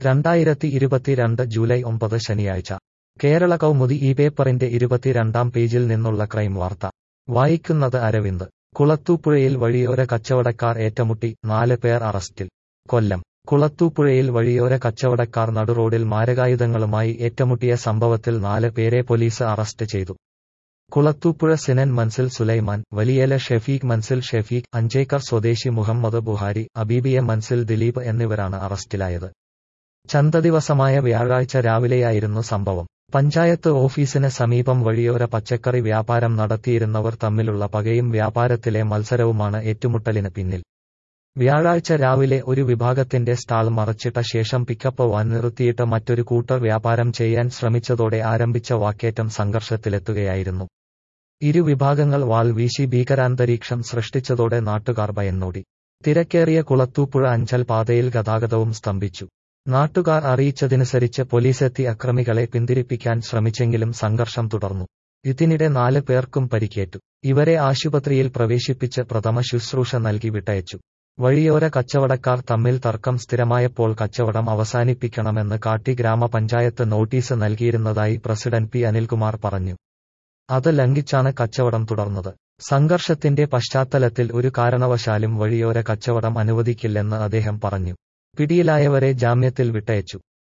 രണ്ടായിരത്തി ഇരുപത്തിരണ്ട് ജൂലൈ ഒമ്പത് ശനിയാഴ്ച കേരള കൗമുദി ഈ പേപ്പറിന്റെ ഇരുപത്തിരണ്ടാം പേജിൽ നിന്നുള്ള ക്രൈം വാർത്ത വായിക്കുന്നത് അരവിന്ദ് കുളത്തൂപ്പുഴയിൽ വഴിയോര കച്ചവടക്കാർ ഏറ്റുമുട്ടി നാല് പേർ അറസ്റ്റിൽ കൊല്ലം കുളത്തൂപ്പുഴയിൽ വഴിയോര കച്ചവടക്കാർ നടുറോഡിൽ മാരകായുധങ്ങളുമായി ഏറ്റുമുട്ടിയ സംഭവത്തിൽ നാല് പേരെ പോലീസ് അറസ്റ്റ് ചെയ്തു കുളത്തൂപ്പുഴ സിനൻ മൻസിൽ സുലൈമാൻ വലിയല ഷെഫീഖ് മൻസിൽ ഷെഫീഖ് അഞ്ചേക്കർ സ്വദേശി മുഹമ്മദ് ബുഹാരി അബീബിയ മൻസിൽ ദിലീപ് എന്നിവരാണ് അറസ്റ്റിലായത് ചന്തദിവസമായ വ്യാഴാഴ്ച രാവിലെയായിരുന്നു സംഭവം പഞ്ചായത്ത് ഓഫീസിന് സമീപം വഴിയോര പച്ചക്കറി വ്യാപാരം നടത്തിയിരുന്നവർ തമ്മിലുള്ള പകയും വ്യാപാരത്തിലെ മത്സരവുമാണ് ഏറ്റുമുട്ടലിന് പിന്നിൽ വ്യാഴാഴ്ച രാവിലെ ഒരു വിഭാഗത്തിന്റെ സ്റ്റാൾ മറച്ചിട്ട ശേഷം പിക്കപ്പ് വാൻ നിർത്തിയിട്ട് മറ്റൊരു കൂട്ടർ വ്യാപാരം ചെയ്യാൻ ശ്രമിച്ചതോടെ ആരംഭിച്ച വാക്കേറ്റം സംഘർഷത്തിലെത്തുകയായിരുന്നു ഇരു വിഭാഗങ്ങൾ വാൾ വീശി ഭീകരാന്തരീക്ഷം സൃഷ്ടിച്ചതോടെ നാട്ടുകാർ ഭയന്നോടി തിരക്കേറിയ കുളത്തൂപ്പുഴ അഞ്ചൽ പാതയിൽ ഗതാഗതവും സ്തംഭിച്ചു നാട്ടുകാർ അറിയിച്ചതനുസരിച്ച് പോലീസെത്തി അക്രമികളെ പിന്തിരിപ്പിക്കാൻ ശ്രമിച്ചെങ്കിലും സംഘർഷം തുടർന്നു ഇതിനിടെ നാല് പേർക്കും പരിക്കേറ്റു ഇവരെ ആശുപത്രിയിൽ പ്രവേശിപ്പിച്ച് പ്രഥമ ശുശ്രൂഷ നൽകി വിട്ടയച്ചു വഴിയോര കച്ചവടക്കാർ തമ്മിൽ തർക്കം സ്ഥിരമായപ്പോൾ കച്ചവടം അവസാനിപ്പിക്കണമെന്ന് കാട്ടി ഗ്രാമപഞ്ചായത്ത് നോട്ടീസ് നൽകിയിരുന്നതായി പ്രസിഡന്റ് പി അനിൽകുമാർ പറഞ്ഞു അത് ലംഘിച്ചാണ് കച്ചവടം തുടർന്നത് സംഘർഷത്തിന്റെ പശ്ചാത്തലത്തിൽ ഒരു കാരണവശാലും വഴിയോര കച്ചവടം അനുവദിക്കില്ലെന്ന് അദ്ദേഹം പറഞ്ഞു പിടിയിലായവരെ ജാമ്യത്തിൽ വിട്ടയച്ചു